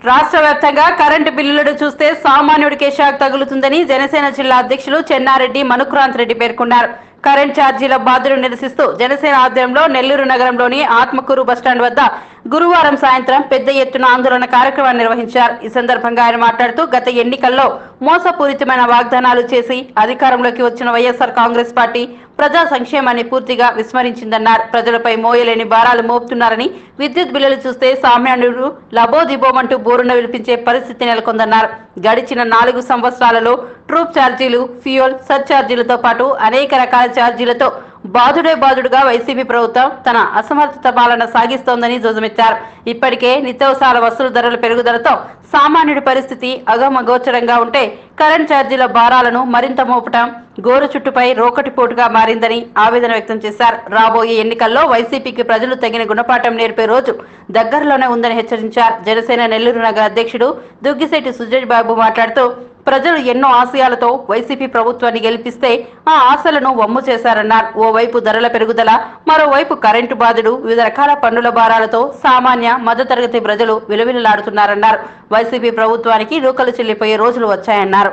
రాష్ట్ర వ్యాప్తంగా కరెంటు బిల్లులను చూస్తే సామాన్యుడికే షాక్ తగులుతుందని జనసేన జిల్లా అధ్యక్షులు చెన్నారెడ్డి మనుక్రాంత్ రెడ్డి పేర్కొన్నారు కరెంట్ ఛార్జీల బాధను నిరసిస్తూ జనసేన ఆధ్వర్యంలో నెల్లూరు నగరంలోని ఆత్మకూరు బస్టాండ్ వద్ద గురువారం సాయంత్రం పెద్ద ఎత్తున ఆందోళన కార్యక్రమాన్ని నిర్వహించారు ఈ సందర్భంగా ఆయన మాట్లాడుతూ గత ఎన్నికల్లో మోసపూరితమైన వాగ్దానాలు చేసి అధికారంలోకి వచ్చిన వైఎస్ఆర్ కాంగ్రెస్ పార్టీ ప్రజా సంక్షేమాన్ని పూర్తిగా విస్మరించిందన్నారు ప్రజలపై మోయలేని భారాలు మోపుతున్నారని విద్యుత్ బిల్లులు చూస్తే సామాన్యుడు లబోదిబోమంటూ బోరున విలిపించే పరిస్థితి నెలకొందన్నారు గడిచిన నాలుగు సంవత్సరాలలో ట్రూప్ ఛార్జీలు ఫ్యూయల్ సర్ఛార్జీలతో పాటు అనేక రకాల ఛార్జీలతో బాధుడే బాధుడుగా వైసీపీ ప్రభుత్వం తన అసమర్థత పాలన సాగిస్తోందని ధ్వజమెత్తారు ఇప్పటికే నిత్యావసరాల వసూలు ధరల పెరుగుదలతో సామాన్యుడి పరిస్థితి అగమగోచరంగా ఉంటే కరెంట్ ఛార్జీల భారాలను మరింత మోపటం గోరు చుట్టుపై రోకటిపోటుగా మారిందని ఆవేదన వ్యక్తం చేశారు రాబోయే ఎన్నికల్లో వైసీపీకి ప్రజలు తగిన గుణపాఠం నేర్పే రోజు దగ్గరలోనే ఉందని హెచ్చరించారు జనసేన నెల్లూరు నగర అధ్యక్షుడు దుగ్గిశెట్టి సుజయ్ బాబు మాట్లాడుతూ ప్రజలు ఎన్నో ఆశయాలతో వైసీపీ ప్రభుత్వాన్ని గెలిపిస్తే ఆ ఆశలను వమ్ము చేశారన్నారు ఓవైపు ధరల పెరుగుదల మరోవైపు కరెంటు బాధుడు వివిధ రకాల పన్నుల భారాలతో సామాన్య మధ్యతరగతి ప్రజలు విలువిలలాడుతున్నారన్నారు వైసీపీ ప్రభుత్వానికి రూకలు చెల్లిపోయే రోజులు వచ్చాయన్నారు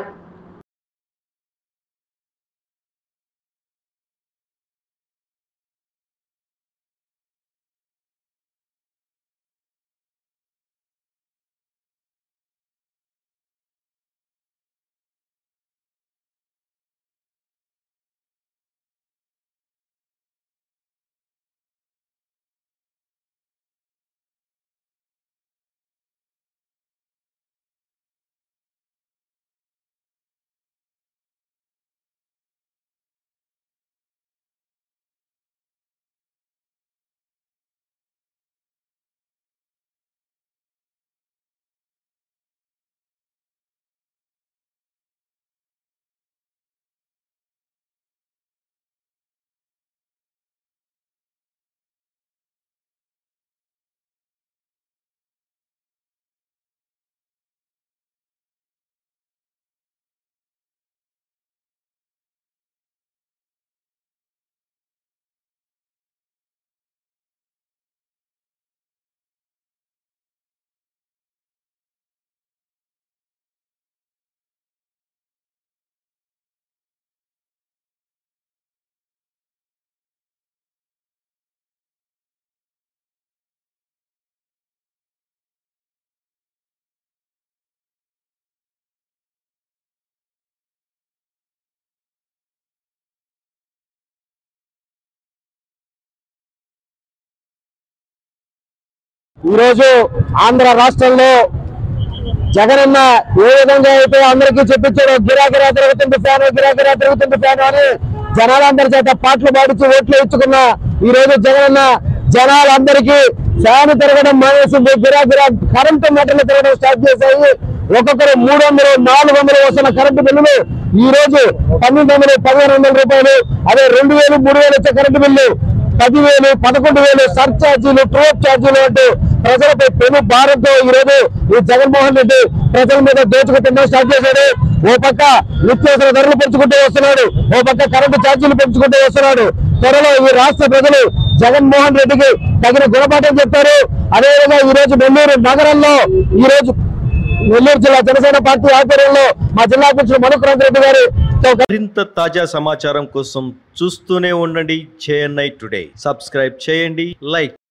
ఈరోజు ఆంధ్ర రాష్ట్రంలో జగనన్న ఏ విధంగా అయితే అందరికీ చెప్పించాడో గిరాగిరా తిరుగుతుంది ఫ్యాను గిరాగిరా తిరుగుతుంది ఫ్యాను అని జనాలందరి చేత పాటలు పాడించి ఓట్లు ఇచ్చుకున్న ఈ రోజు జగనన్న జనాలందరికీ ఫ్యాన్ తిరగడం మానేసింది గిరాగిరా కరెంటు మెటలు తిరగడం స్టార్ట్ చేశాయి ఒక్కొక్కరు మూడు వందలు నాలుగు వందలు వస్తున్న కరెంటు బిల్లులు ఈ రోజు పన్నెండు వందలు పదిహేను వందల రూపాయలు అదే రెండు వేలు మూడు వేలు వచ్చే కరెంటు బిల్లు పదివేలు పదకొండు వేలు సర్ఛార్జీలు ట్రోప్ ఛార్జీలు అంటూ ప్రజలపై పెను భారంతో ఈ రోజు ఈ జగన్మోహన్ రెడ్డి ప్రజల మీద దోచుకు తినడం స్టార్ట్ చేశాడు ఓ పక్క నిత్యావసర ధరలు పెంచుకుంటూ వస్తున్నాడు ఓ పక్క కరెంటు ఛార్జీలు పెంచుకుంటూ వస్తున్నాడు త్వరలో ఈ రాష్ట్ర ప్రజలు జగన్మోహన్ రెడ్డికి తగిన గుణపాఠం చెప్తారు అదేవిధంగా ఈ రోజు నెల్లూరు నగరంలో ఈ రోజు నెల్లూరు జిల్లా జనసేన పార్టీ ఆధ్వర్యంలో మా జిల్లా అధ్యక్షుడు మనుక్రాంత్ రెడ్డి గారి మరింత తాజా సమాచారం కోసం చూస్తూనే ఉండండి జేఎన్ఐ టుడే సబ్స్క్రైబ్ చేయండి లైక్